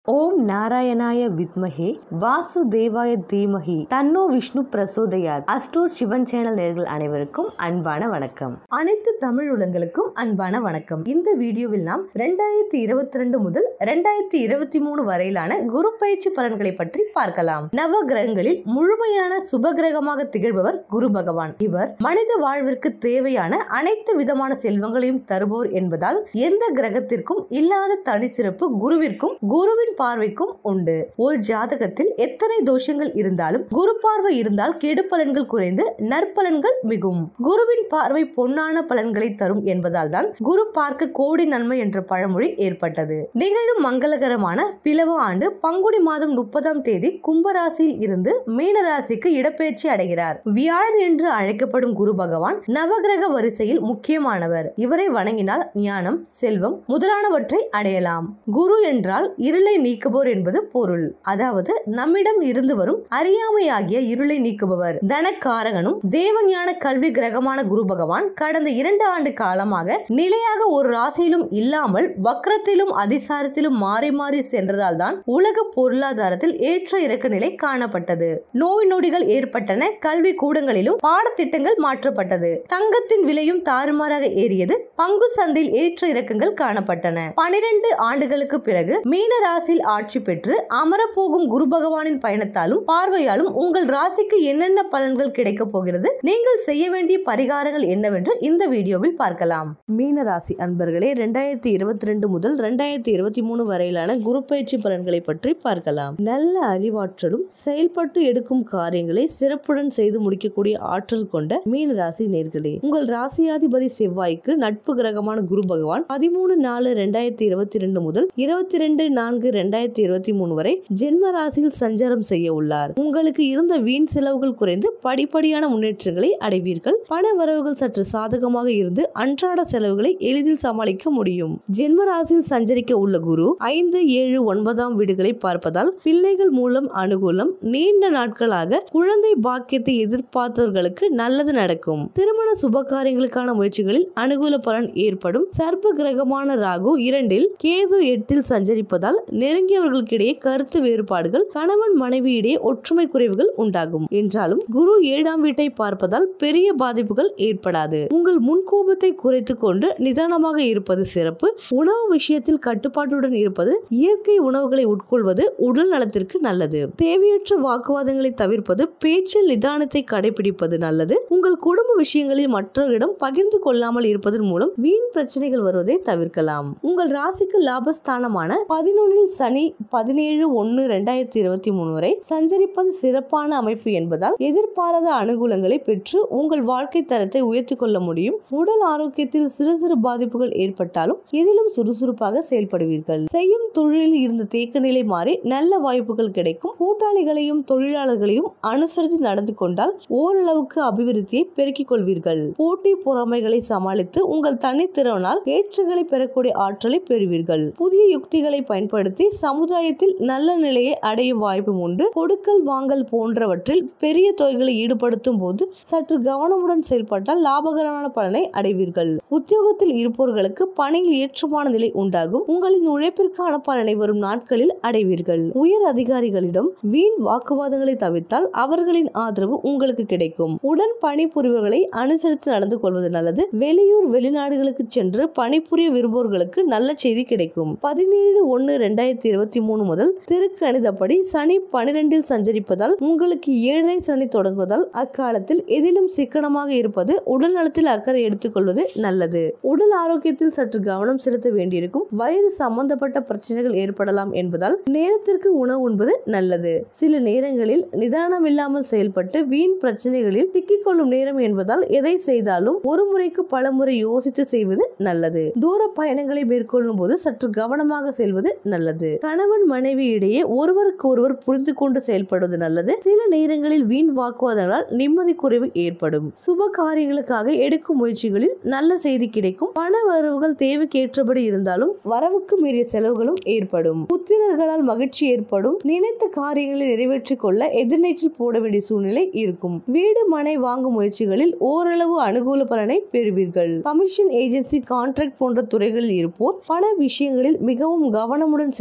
ஓம் நாராயணாய வித்மஹே வாசுதேவாய தீமஹி தன்னோ விஷ்ணு பிரசோதயாத் அஸ்ட்ரோட் சிவன் சேனல் நேர்கள் அனைவருக்கும் அன்பான வணக்கம் அனைத்து தமிழ் உலங்களுக்கும் அன்பான வணக்கம் இந்த வீடியோவில் நாம் ரெண்டாயிரத்தி இருபத்தி ரெண்டு முதல் ரெண்டாயிரத்தி இருபத்தி மூணு வரையிலான குரு பயிற்சி பலன்களை பற்றி பார்க்கலாம் நவ கிரகங்களில் முழுமையான சுப கிரகமாக திகழ்பவர் குரு பகவான் இவர் மனித வாழ்விற்கு தேவையான அனைத்து விதமான செல்வங்களையும் தருபவர் என்பதால் எந்த கிரகத்திற்கும் இல்லாத தனி சிறப்பு குருவிற்கும் குருவின் பார்வைக்கும் உண்டு ஒரு ஜாதகத்தில் எத்தனை தோஷங்கள் இருந்தாலும் குரு பார்வை இருந்தால் கெடு பலன்கள் குறைந்து நற்பலன்கள் மிகும் குருவின் பார்வை பொன்னான பலன்களை தரும் என்பதால் தான் குரு பார்க்க கோடி நன்மை என்ற பழமொழி ஏற்பட்டது நிகழும் மங்களகரமான பிளவு ஆண்டு பங்குனி மாதம் முப்பதாம் தேதி கும்பராசியில் இருந்து மீன ராசிக்கு இடப்பெயர்ச்சி அடைகிறார் வியாழன் என்று அழைக்கப்படும் குரு பகவான் நவகிரக வரிசையில் முக்கியமானவர் இவரை வணங்கினால் ஞானம் செல்வம் முதலானவற்றை அடையலாம் குரு என்றால் இருளை நீக்குபவர் என்பது பொருள் அதாவது நம்மிடம் இருந்து வரும் அறியாமையாகிய இருளை நீக்குபவர் தனக்காரகனும் தேவஞான கல்வி கிரகமான குரு பகவான் கடந்த இரண்டு ஆண்டு காலமாக நிலையாக ஒரு ராசியிலும் இல்லாமல் வக்ரத்திலும் அதிசாரத்திலும் மாறி மாறி சென்றதால் தான் உலக பொருளாதாரத்தில் ஏற்ற இறக்க நிலை காணப்பட்டது நோய் நொடிகள் ஏற்பட்டன கல்வி கூடங்களிலும் பாடத்திட்டங்கள் மாற்றப்பட்டது தங்கத்தின் விலையும் தாறுமாறாக ஏறியது பங்கு சந்தையில் ஏற்ற இறக்கங்கள் காணப்பட்டன பனிரெண்டு ஆண்டுகளுக்கு பிறகு மீன ராசியில் ஆட்சி பெற்று அமரப்போகும் குரு பகவானின் பயணத்தாலும் பார்வையாலும் உங்கள் ராசிக்கு என்னென்ன பலன்கள் கிடைக்கப் போகிறது நீங்கள் செய்ய வேண்டிய பரிகாரங்கள் என்னவென்று இந்த வீடியோவில் பார்க்கலாம் மீன ராசி அன்பர்களே ரெண்டாயிரத்தி இருபத்தி ரெண்டு முதல் ரெண்டாயிரத்தி இருபத்தி மூணு வரையிலான குரு பயிற்சி பலன்களை பற்றி பார்க்கலாம் நல்ல அறிவாற்றலும் செயல்பட்டு எடுக்கும் காரியங்களை சிறப்புடன் செய்து முடிக்கக்கூடிய ஆற்றல் கொண்ட மீன ராசி நேர்களே உங்கள் ராசியாதிபதி செவ்வாய்க்கு நட்பு கிரகமான குரு பகவான் பதிமூணு நாலு ரெண்டாயிரத்தி இருபத்தி ரெண்டு முதல் இருபத்தி ரெண்டு நான்கு ரெண்டாயிரத்தி இருபத்தி மூணு வரை ஜென்ம ராசியில் சஞ்சாரம் செய்ய உள்ளார் உங்களுக்கு இருந்த வீண் செலவுகள் குறைந்து படிப்படியான முன்னேற்றங்களை அடைவீர்கள் பண வரவுகள் சற்று சாதகமாக இருந்து அன்றாட செலவுகளை எளிதில் சமாளிக்க முடியும் ஜென்ம ராசியில் சஞ்சரிக்க உள்ள குரு ஐந்து ஏழு ஒன்பதாம் வீடுகளை பார்ப்பதால் பிள்ளைகள் மூலம் அனுகூலம் நீண்ட நாட்களாக குழந்தை பாக்கியத்தை எதிர்பார்த்தவர்களுக்கு நல்லது நடக்கும் திருமண சுப காரியங்களுக்கான முயற்சிகளில் அனுகூல பலன் ஏற்படும் சர்ப்ப கிரகமான ராகு இரண்டில் கேது எட்டில் சஞ்சரிப்பதால் நெருங்கியவர்களுக்கிடையே கருத்து வேறுபாடுகள் கணவன் மனைவியிடையே ஒற்றுமை குறைவுகள் உண்டாகும் என்றாலும் குரு ஏழாம் வீட்டை பார்ப்பதால் பெரிய பாதிப்புகள் ஏற்படாது உங்கள் முன்கோபத்தை குறைத்துக் கொண்டு நிதானமாக இருப்பது சிறப்பு உணவு விஷயத்தில் கட்டுப்பாட்டுடன் இருப்பது இயற்கை உணவுகளை உட்கொள்வது உடல் நலத்திற்கு நல்லது தேவையற்ற வாக்குவாதங்களை தவிர்ப்பது பேச்சில் நிதானத்தை கடைபிடிப்பது நல்லது உங்கள் குடும்ப விஷயங்களில் மற்றவர்களிடம் பகிர்ந்து கொள்ளாமல் இருப்பதன் மூலம் வீண் பிரச்சனைகள் வருவதை தவிர்க்கலாம் உங்கள் ராசிக்கு லாபஸ்தானமான பதினொன்னில் சனி பதினேழு ஒன்னு ரெண்டாயிரத்தி இருபத்தி மூணு வரை சஞ்சரிப்பது சிறப்பான அமைப்பு என்பதால் எதிர்பாராத அனுகூலங்களை பெற்று உங்கள் வாழ்க்கை தரத்தை உயர்த்தி கொள்ள முடியும் உடல் ஆரோக்கியத்தில் சிறு சிறு பாதிப்புகள் ஏற்பட்டாலும் எதிலும் சுறுசுறுப்பாக செயல்படுவீர்கள் செய்யும் தொழிலில் இருந்த தேக்க நிலை மாறி நல்ல வாய்ப்புகள் கிடைக்கும் கூட்டாளிகளையும் தொழிலாளர்களையும் அனுசரித்து நடந்து கொண்டால் ஓரளவுக்கு அபிவிருத்தியை பெருக்கிக் கொள்வீர்கள் போட்டி பொறாமைகளை சமாளித்து உங்கள் தனித்திறனால் ஏற்றுகளை பெறக்கூடிய ஆற்றலை பெறுவீர்கள் புதிய யுக்திகளை பயன்படுத்தி சமுதாயத்தில் நல்ல நிலையை அடையும் வாய்ப்பும் உண்டு கொடுக்கல் வாங்கல் போன்றவற்றில் பெரிய தொகைகளை ஈடுபடுத்தும் போது சற்று கவனமுடன் செயல்பட்டால் லாபகரமான பலனை அடைவீர்கள் உத்தியோகத்தில் இருப்பவர்களுக்கு பணியில் ஏற்றமான நிலை உண்டாகும் உங்களின் உழைப்பிற்கான பலனை வரும் நாட்களில் அடைவீர்கள் உயர் அதிகாரிகளிடம் வீண் வாக்குவாதங்களை தவிர்த்தால் அவர்களின் ஆதரவு உங்களுக்கு கிடைக்கும் உடன் பணிபுரிவர்களை அனுசரித்து நடந்து கொள்வது நல்லது வெளியூர் வெளிநாடுகளுக்கு சென்று பணிபுரிய விரும்புவோர்களுக்கு நல்ல செய்தி கிடைக்கும் பதினேழு ஒன்னு ரெண்டாயிரத்தி இருபத்தி மூணு முதல் திருக்கணிதப்படி சனி பனிரெண்டில் சஞ்சரிப்பதால் உங்களுக்கு ஏழரை சனி தொடங்குவதால் அக்காலத்தில் எதிலும் சிக்கனமாக இருப்பது உடல் நலத்தில் அக்கறை எடுத்துக்கொள்வது நல்லது உடல் ஆரோக்கியத்தில் சற்று கவனம் செலுத்த வேண்டியிருக்கும் வயிறு சம்பந்தப்பட்ட பிரச்சனைகள் ஏற்படலாம் என்பதால் நேரத்திற்கு உணவு உண்பது நல்லது சில நேரங்களில் நிதானம் இல்லாமல் செயல்பட்டு வீண் பிரச்சனைகளில் சிக்கிக்கொள்ளும் நேரம் என்பதால் எதை செய்தாலும் ஒரு முறைக்கு பல முறை யோசித்து செய்வது நல்லது தூர பயணங்களை மேற்கொள்ளும் போது சற்று கவனமாக செல்வது நல்லது கணவன் மனைவி இடையே ஒருவருக்கு ஒருவர் புரிந்து கொண்டு செயல்படுவது நல்லது சில நேரங்களில் வீண் வாக்குவாதங்களால் நிம்மதி குறைவு ஏற்படும் சுப காரியங்களுக்காக எடுக்கும் முயற்சிகளில் நல்ல செய்தி கிடைக்கும் பண வரவுகள் தேவைக்கு ஏற்றபடி இருந்தாலும் வரவுக்கு மீறிய செலவுகளும் ஏற்படும் புத்திரர்களால் மகிழ்ச்சி ஏற்படும் நினைத்த காரியங்களை நிறைவேற்றிக் கொள்ள எதிர்நீச்சல் போட வேண்டிய சூழ்நிலை இருக்கும் வீடு மனை வாங்கும் முயற்சிகளில் ஓரளவு அனுகூல பலனை பெறுவீர்கள் கமிஷன் ஏஜென்சி கான்ட்ராக்ட் போன்ற துறைகளில் இருப்போர் பண விஷயங்களில் மிகவும் கவனமுடன் செயல்படுவது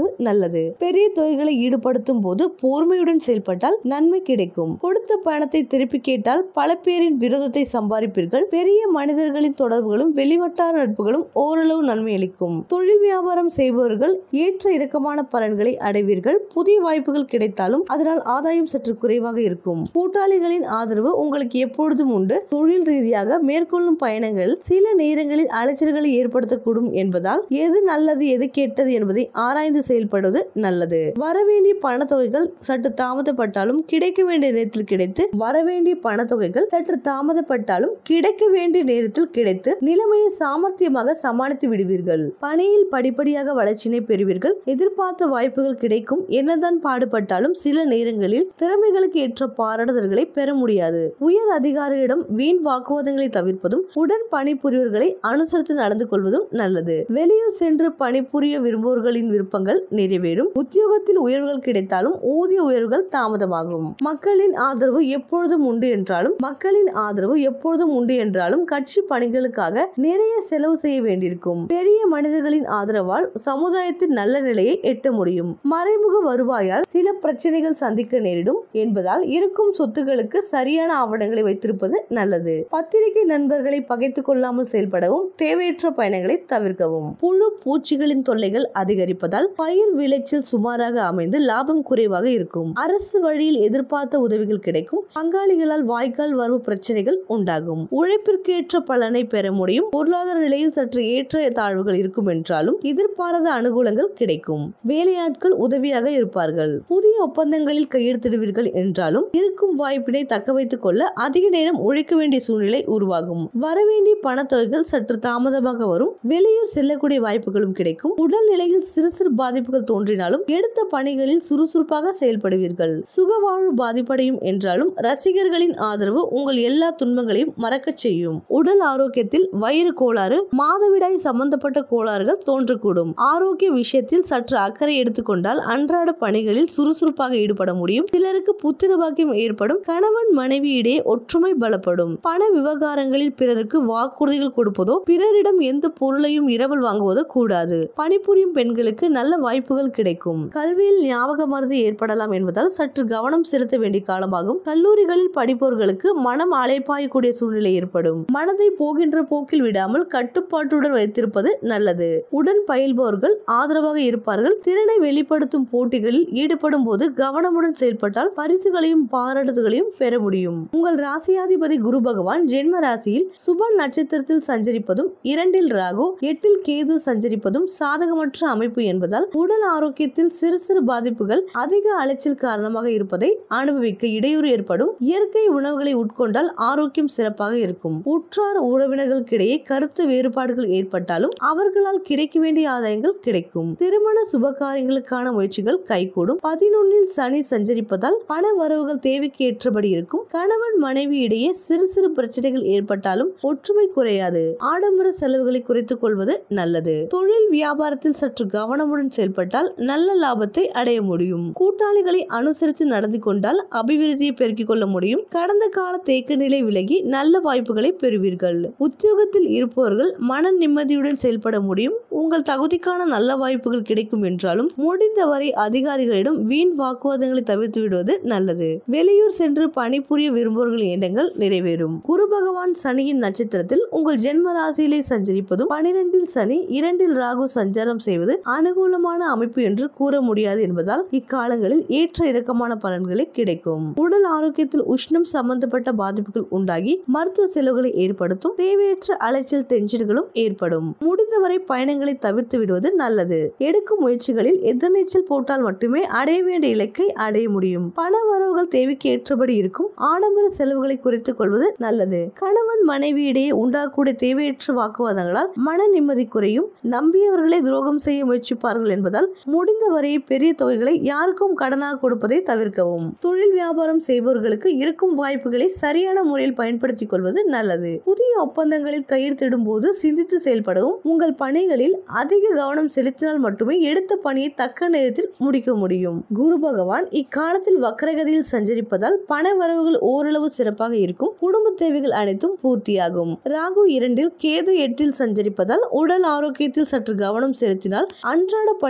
தவிர்ப்பது நல்லது பெரிய தொகைகளை ஈடுபடுத்தும் போது பொறுமையுடன் செயல்பட்டால் நன்மை கிடைக்கும் கொடுத்த பணத்தை திருப்பி கேட்டால் பல பேரின் விரோதத்தை சம்பாதிப்பீர்கள் பெரிய மனிதர்களின் தொடர்புகளும் வெளிவட்டார நட்புகளும் ஓரளவு நன்மை அளிக்கும் தொழில் வியாபாரம் செய்பவர்கள் ஏற்ற இறக்கமான பலன்களை அடைவீர்கள் புதிய வாய்ப்புகள் கிடைத்தாலும் அதனால் ஆதாயம் சற்று குறைவாக இருக்கும் கூட்டாளிகளின் ஆதரவு உங்களுக்கு எப்பொழுதும் உண்டு தொழில் ரீதியாக மேற்கொள்ளும் பயணங்கள் சில நேரங்களில் அலைச்சல்களை ஏற்படுத்தக்கூடும் என்பதால் எது நல்லது எது கெட்டது என்பதை ஆராய்ந்து செயல்படுவது நல்லது வரவேண்டிய பணத்தொகைகள் சற்று தாமதப்பட்டாலும் கிடைக்க வேண்டிய நேரத்தில் கிடைத்து வரவேண்டிய பணத்தொகைகள் சற்று தாமதப்பட்டாலும் கிடைக்க வேண்டிய நேரத்தில் கிடைத்து நிலைமையை சாமர்த்தியமாக சமாளித்து விடுவீர்கள் பணியில் படிப்படியாக வளர்ச்சியினை பெறுவீர்கள் எதிர்பார்த்த வாய்ப்புகள் கிடைக்கும் என்னதான் பாடுபட்டாலும் சில நேரங்களில் திறமைகளுக்கு ஏற்ற பாராட்டுதல்களை பெற முடியாது உயர் அதிகாரியிடம் வீண் வாக்குவாதங்களை தவிர்ப்பதும் உடன் பணிபுரியவர்களை அனுசரித்து நடந்து கொள்வதும் நல்லது வெளியூர் சென்று பணிபுரிய விரும்புவோர்களின் விருப்பங்கள் நிறைவேறும் உத்தியோகத்தில் உயர்வுகள் கிடைத்தாலும் ஊதிய உயர்வுகள் தாமதமாகும் மக்களின் ஆதரவு எப்பொழுதும் உண்டு என்றாலும் மக்களின் ஆதரவு எப்பொழுதும் உண்டு என்றாலும் கட்சி பணிகளுக்காக நிறைய செலவு செய்ய வேண்டியிருக்கும் பெரிய மனிதர்களின் ஆதரவால் சமுதாயத்தின் நல்ல நிலையை எட்ட முடியும் மறைமுக வருவாயால் சில பிரச்சனைகள் சந்திக்க நேரிடும் என்பதால் இருக்கும் சொத்துக்களுக்கு சரியான ஆவணங்களை வைத்திருப்பது நல்லது பத்திரிகை நண்பர்களை பகைத்துக் கொள்ளாமல் செயல்படவும் தேவையற்ற பயணங்களை தவிர்க்கவும் புழு பூச்சிகளின் தொல்லைகள் அதிகரிப்பதால் பயிர் விளைச்சல் சுமாராக அமைந்து லாபம் குறைவாக இருக்கும் அரசு வழியில் எதிர்பார்த்த உதவிகள் கிடைக்கும் பங்காளிகளால் வாய்க்கால் வரவு பிரச்சனைகள் உண்டாகும் உழைப்பிற்கு ஏற்ற பலனை பெற முடியும் பொருளாதார நிலையில் சற்று ஏற்ற தாழ்வுகள் இருக்கும் என்றாலும் எதிர்பாராத அனுகூலங்கள் கிடைக்கும் வேலையாட்கள் உதவியாக இருப்பார்கள் புதிய ஒப்பந்தங்களில் கையெழுத்திடுவீர்கள் என்றாலும் இருக்கும் வாய்ப்பினை தக்க வைத்துக் கொள்ள அதிக நேரம் உழைக்க வேண்டிய சூழ்நிலை உருவாகும் வரவேண்டிய பணத்தொகைகள் சற்று தாமதமாக வரும் வெளியூர் செல்லக்கூடிய வாய்ப்புகளும் கிடைக்கும் உடல் நிலையில் சிறு சிறு பாதிப்புகள் தோன்றினாலும் எடுத்த பணிகளில் சுறுசுறுப்பாக செயல்படுவீர்கள் சுகவாழ்வு பாதிப்படையும் என்றாலும் ரசிகர்களின் ஆதரவு உங்கள் எல்லா துன்பங்களையும் மறக்கச் செய்யும் உடல் ஆரோக்கியத்தில் வயிறு கோளாறு மாதவிடாய் சம்பந்தப்பட்ட கோளாறுகள் தோன்றக்கூடும் ஆரோக்கிய விஷயத்தில் சற்று அக்கறை எடுத்துக்கொண்டால் அன்றாட பணிகளில் சுறுசுறுப்பாக ஈடுபட முடியும் சிலருக்கு புத்திர பாக்கியம் ஏற்படும் கணவன் மனைவி இடையே ஒற்றுமை பலப்படும் பண விவகாரங்களில் பிறருக்கு வாக்குறுதிகள் கொடுப்பதோ பிறரிடம் எந்த பொருளையும் இரவல் வாங்குவதோ கூடாது பணிபுரியும் பெண்களுக்கு நல்ல வாய்ப்புகள் கிடைக்கும் கல்வியில் ஞாபக மருதி ஏற்படலாம் என்பதால் சற்று கவனம் செலுத்த வேண்டிய காலமாகும் கல்லூரிகளில் படிப்பவர்களுக்கு மனம் அலைப்பாயக்கூடிய சூழ்நிலை ஏற்படும் மனதை போகின்ற போக்கில் விடாமல் கட்டுப்பாட்டுடன் வைத்திருப்பது நல்லது உடன் பயில்பவர்கள் ஆதரவாக இருப்பார்கள் திறனை வெளிப்படுத்தும் போட்டிகளில் ஈடுபடும் போது கவனமுடன் செயல்பட்டால் பரிசுகளையும் பாராட்டுகளையும் பெற முடியும் உங்கள் ராசியாதிபதி குரு பகவான் ஜென்ம ராசியில் சுப நட்சத்திரத்தில் சஞ்சரிப்பதும் இரண்டில் ராகு எட்டில் கேது சஞ்சரிப்பதும் சாதகமற்ற அமைப்பு என்பதால் உடல் ஆரோக்கியத்தில் சிறு சிறு பாதிப்புகள் அதிக அலைச்சல் காரணமாக இருப்பதை அனுபவிக்க இடையூறு ஏற்படும் இயற்கை உணவுகளை உட்கொண்டால் ஆரோக்கியம் சிறப்பாக இருக்கும் உற்றார் உறவினர்களுக்கிடையே கருத்து வேறுபாடுகள் ஏற்பட்டாலும் அவர்களால் கிடைக்க வேண்டிய ஆதாயங்கள் கிடைக்கும் திருமண சுபகாரியங்களுக்கான முயற்சிகள் கைகூடும் பதினொன்னில் சனி சஞ்சரிப்பதால் பண வரவுகள் தேவைக்கு ஏற்றபடி இருக்கும் கணவன் மனைவி இடையே சிறு சிறு பிரச்சனைகள் ஏற்பட்டாலும் ஒற்றுமை குறையாது ஆடம்பர செலவுகளை குறைத்துக் கொள்வது நல்லது தொழில் வியாபாரத்தில் சற்று கவனமுடன் செயல்பட்டால் நல்ல லாபத்தை அடைய முடியும் கூட்டாளிகளை அனுசரித்து நடந்து கொண்டால் அபிவிருத்தியை பெருக்கிக் கொள்ள முடியும் கடந்த கால தேக்க நிலை விலகி நல்ல வாய்ப்புகளை பெறுவீர்கள் உத்தியோகத்தில் இருப்பவர்கள் மன நிம்மதியுடன் செயல்பட முடியும் உங்கள் தகுதிக்கான நல்ல வாய்ப்புகள் கிடைக்கும் என்றாலும் முடிந்தவரை அதிகாரிகளிடம் வீண் வாக்குவாதங்களை தவிர்த்து விடுவது நல்லது வெளியூர் சென்று பணிபுரிய விரும்புவர்களின் எண்ணங்கள் நிறைவேறும் குரு பகவான் சனியின் நட்சத்திரத்தில் உங்கள் ஜென்ம ராசியிலே சஞ்சரிப்பதும் பனிரெண்டில் சனி இரண்டில் ராகு சஞ்சாரம் செய்வது அனுகூலமான அமைப்பு என்று கூற முடியாது என்பதால் இக்காலங்களில் ஏற்ற இறக்கமான பலன்களை கிடைக்கும் உடல் ஆரோக்கியத்தில் உஷ்ணம் சம்பந்தப்பட்ட பாதிப்புகள் உண்டாகி மருத்துவ செலவுகளை ஏற்படுத்தும் தேவையற்ற அலைச்சல் டென்ஷன்களும் ஏற்படும் முடிந்தவரை பயணங்களை தவிர்த்து விடுவது நல்லது எடுக்கும் முயற்சிகளில் எதிர்நீச்சல் போட்டால் மட்டுமே அடைய வேண்டிய இலக்கை அடைய முடியும் பண வரவுகள் தேவைக்கு ஏற்றபடி இருக்கும் ஆடம்பர செலவுகளை குறைத்துக் கொள்வது நல்லது கணவன் மனைவி இடையே உண்டாகக்கூடிய தேவையற்ற வாக்குவாதங்களால் மன நிம்மதி குறையும் நம்பியவர்களை துரோகம் செய்ய முயற்சிப்பார்கள் என்பதால் முடிந்தவரை பெரிய தொகைகளை யாருக்கும் கடனாக கொடுப்பதை தவிர்க்கவும் தொழில் வியாபாரம் செய்பவர்களுக்கு இருக்கும் வாய்ப்புகளை சரியான முறையில் பயன்படுத்திக் கொள்வது நல்லது புதிய ஒப்பந்தங்களில் கையெழுத்திடும் போது சிந்தித்து செயல்படவும் உங்கள் பணிகளில் அதிக கவனம் செலுத்தினால் மட்டுமே எடுத்த பணியை தக்க நேரத்தில் முடிக்க முடியும் குரு பகவான் இக்காலத்தில் வக்கரகதியில் சஞ்சரிப்பதால் பண வரவுகள் ஓரளவு சிறப்பாக இருக்கும் குடும்ப தேவைகள் அனைத்தும் பூர்த்தியாகும் ராகு இரண்டில் கேது எட்டில் சஞ்சரிப்பதால் உடல் ஆரோக்கியத்தில் சற்று கவனம் செலுத்தினால் அன்றாட பணி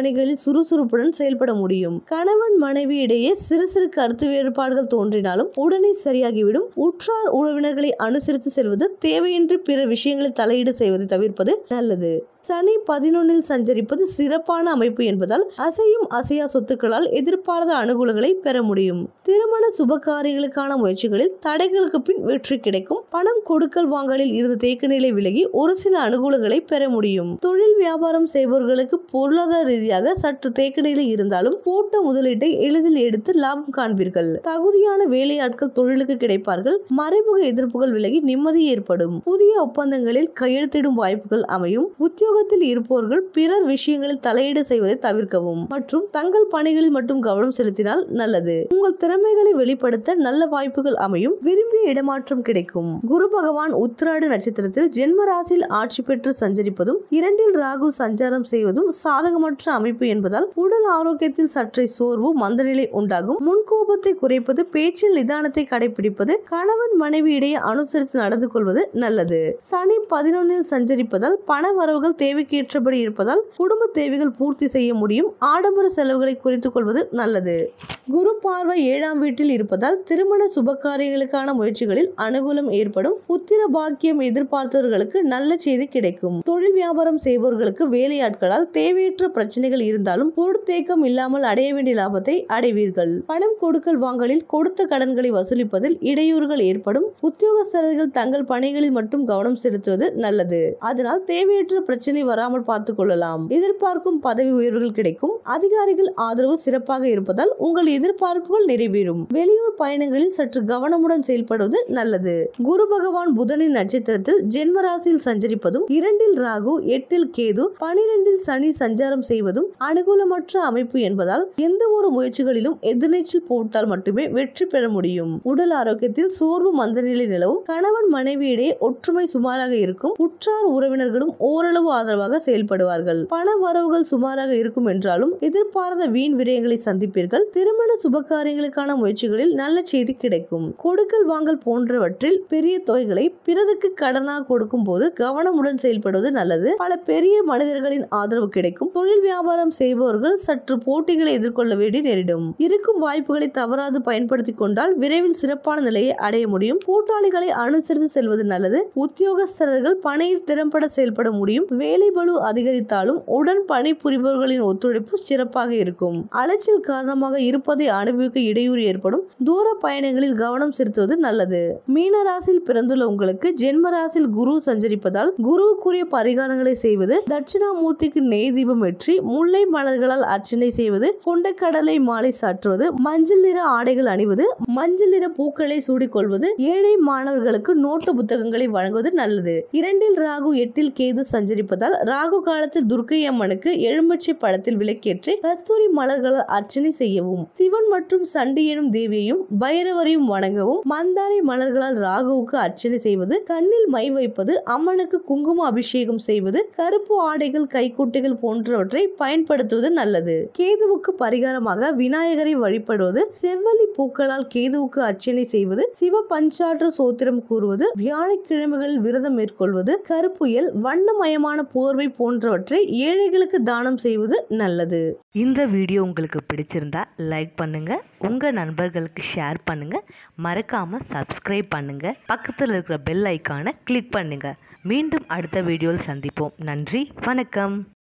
பணிகளில் சுறுசுறுப்புடன் செயல்பட முடியும் கணவன் மனைவி இடையே சிறு சிறு கருத்து வேறுபாடுகள் தோன்றினாலும் உடனே சரியாகிவிடும் உற்றார் உறவினர்களை அனுசரித்து செல்வது தேவையின்றி பிற விஷயங்களில் தலையீடு செய்வதை தவிர்ப்பது நல்லது சனி பதினொன்னில் சஞ்சரிப்பது சிறப்பான அமைப்பு என்பதால் அசையும் அசையா சொத்துக்களால் எதிர்பாராத அனுகூலங்களை பெற முடியும் திருமண சுபகாரியங்களுக்கான முயற்சிகளில் தடைகளுக்கு பின் வெற்றி கிடைக்கும் பணம் கொடுக்கல் வாங்கலில் இருந்த தேக்க நிலை விலகி ஒரு சில அனுகூலங்களை பெற முடியும் தொழில் வியாபாரம் செய்பவர்களுக்கு பொருளாதார ரீதியாக சற்று தேக்க நிலை இருந்தாலும் போட்ட முதலீட்டை எளிதில் எடுத்து லாபம் காண்பீர்கள் தகுதியான வேலையாட்கள் தொழிலுக்கு கிடைப்பார்கள் மறைமுக எதிர்ப்புகள் விலகி நிம்மதி ஏற்படும் புதிய ஒப்பந்தங்களில் கையெழுத்திடும் வாய்ப்புகள் அமையும் உத்தியோகத்தில் இருப்பவர்கள் பிறர் விஷயங்களில் தலையீடு செய்வதை தவிர்க்கவும் மற்றும் தங்கள் பணிகளில் மட்டும் கவனம் செலுத்தினால் நல்லது உங்கள் திறமைகளை வெளிப்படுத்த நல்ல வாய்ப்புகள் அமையும் விரும்பிய இடமாற்றம் கிடைக்கும் குரு பகவான் உத்திராடு நட்சத்திரத்தில் ஜென்ம ராசியில் ஆட்சி பெற்று சஞ்சரிப்பதும் இரண்டில் ராகு சஞ்சாரம் செய்வதும் சாதகமற்ற அமைப்பு என்பதால் உடல் ஆரோக்கியத்தில் சற்றே சோர்வு மந்தநிலை உண்டாகும் முன்கோபத்தை குறைப்பது பேச்சில் நிதானத்தை கடைபிடிப்பது கணவன் மனைவி இடையே அனுசரித்து நடந்து கொள்வது நல்லது சனி பதினொன்னில் சஞ்சரிப்பதால் பண வரவுகள் தேவைக்கேற்றபடி இருப்பதால் குடும்ப தேவைகள் பூர்த்தி செய்ய முடியும் ஆடம்பர செலவுகளை குறைத்துக் கொள்வது நல்லது குரு பார்வை ஏழாம் வீட்டில் இருப்பதால் திருமண சுபகாரியங்களுக்கான முயற்சிகளில் அனுகூலம் ஏற்படும் புத்திர பாக்கியம் எதிர்பார்த்தவர்களுக்கு நல்ல செய்தி கிடைக்கும் தொழில் வியாபாரம் செய்பவர்களுக்கு வேலையாட்களால் தேவையற்ற பிரச்சனைகள் இருந்தாலும் பொருட்தேக்கம் இல்லாமல் அடைய வேண்டிய லாபத்தை அடைவீர்கள் பணம் கொடுக்கல் வாங்கலில் கொடுத்த கடன்களை வசூலிப்பதில் இடையூறுகள் ஏற்படும் உத்தியோகஸ்தர்கள் தங்கள் பணிகளில் மட்டும் கவனம் செலுத்துவது நல்லது அதனால் தேவையற்ற பிரச்சனை வராமல் பார்த்துக் கொள்ளலாம் எதிர்பார்க்கும் பதவி உயர்வுகள் கிடைக்கும் அதிகாரிகள் ஆதரவு சிறப்பாக இருப்பதால் உங்கள் எதிர்பார்ப்புகள் நிறைவேறும் வெளியூர் பயணங்களில் சற்று கவனமுடன் செயல்படுவது நல்லது குரு பகவான் புதனின் நட்சத்திரத்தில் ஜென்ம ராசியில் சஞ்சரிப்பதும் இரண்டில் ராகு எட்டில் கேது பனிரெண்டில் சனி சஞ்சாரம் செய்வதும் அனுகூலமற்ற அமைப்பு என்பதால் எந்த ஒரு முயற்சிகளிலும் எதிர்நீச்சல் போட்டால் மட்டுமே வெற்றி பெற முடியும் உடல் ஆரோக்கியத்தில் சோர்வு மந்தநிலை நிலவும் கணவன் மனைவி இடையே ஒற்றுமை சுமாராக இருக்கும் உற்றார் உறவினர்களும் ஓரளவு ஆதரவாக செயல்படுவார்கள் பண வரவுகள் சுமாராக இருக்கும் என்றாலும் எதிர்பாராத வீண் விரயங்களை சந்திப்பீர்கள் திருமண சுபகாரியங்களுக்கான முயற்சிகளில் நல்ல செய்தி கிடைக்கும் கொடுக்கல் வாங்கல் போன்றவற்றில் பெரிய தொகைகளை பிறருக்கு கடனாக கொடுக்கும் போது கவனமுடன் செயல்படுவது நல்லது பல பெரிய மனிதர்களின் ஆதரவு கிடைக்கும் தொழில் வியாபாரம் செய்பவர்கள் சற்று போட்டிகளை எதிர்கொள்ள வேண்டி நேரிடும் இருக்கும் வாய்ப்புகளை தவறாது பயன்படுத்திக் கொண்டால் விரைவில் சிறப்பான நிலையை அடைய முடியும் கூட்டாளிகளை அனுசரித்து செல்வது நல்லது உத்தியோகஸ்தர்கள் பணியில் திறம்பட செயல்பட முடியும் வேலை பளு அதிகரித்தாலும் உடன் பணிபுரிபவர்களின் ஒத்துழைப்பு சிறப்பாக இருக்கும் அலைச்சல் காரணமாக இருப்பதை அனுபவிக்க இடையூறு ஏற்படும் தூர பயணங்களில் கவனம் செலுத்துவது நல்லது மீன ராசியில் பிறந்துள்ள உங்களுக்கு ஜென்ம ராசியில் குரு சஞ்சரிப்பதால் குருவுக்குரிய பரிகாரங்களை செய்வது தட்சிணாமூர்த்திக்கு நெய் தீபம் ஏற்றி முல்லை மலர்களால் அர்ச்சனை செய்வது கொண்டக்கடலை மாலை சாற்றுவது மஞ்சள் நிற ஆடைகள் அணிவது மஞ்சள் நிற பூக்களை சூடிக்கொள்வது ஏழை மாணவர்களுக்கு நோட்டு புத்தகங்களை வழங்குவது நல்லது இரண்டில் ராகு எட்டில் கேது சஞ்சரிப்பதால் ராகு காலத்தில் துர்க்கை அம்மனுக்கு எலுமிச்சை படத்தில் விளக்கேற்றி கஸ்தூரி மலர்களால் அர்ச்சனை செய்யவும் சிவன் மற்றும் சண்டி எனும் தேவியையும் பைரவரையும் வணங்கவும் மந்தாரை மலர்களால் ராகுவுக்கு அர்ச்சனை செய்வது கண்ணில் மை வைப்பது அம்மனுக்கு குங்கும அபிஷேகம் செய்வது கருப்பு ஆடைகள் கைக்குட்டைகள் போன்றவற்றை பயன்படுத்துவது நல்லது கேதுவுக்கு பரிகாரமாக விநாயகரை வழிபடுவது செவ்வல்லி பூக்களால் கேதுவுக்கு அர்ச்சனை செய்வது சிவ பஞ்சாற்ற சோத்திரம் கூறுவது வியாழக்கிழமைகளில் விரதம் மேற்கொள்வது கருப்புயல் வண்ணமயமான போர்வை போன்றவற்றை ஏழைகளுக்கு தானம் செய்வது நல்லது இந்த வீடியோ உங்களுக்கு பிடிச்சிருந்தா லைக் பண்ணுங்க உங்க நண்பர்களுக்கு ஷேர் பண்ணுங்க மறக்காம சப்ஸ்கிரைப் பண்ணுங்க பக்கத்தில் இருக்கிற பெல் ஐக்கானை கிளிக் பண்ணுங்க மீண்டும் அடுத்த வீடியோவில் சந்திப்போம் நன்றி வணக்கம்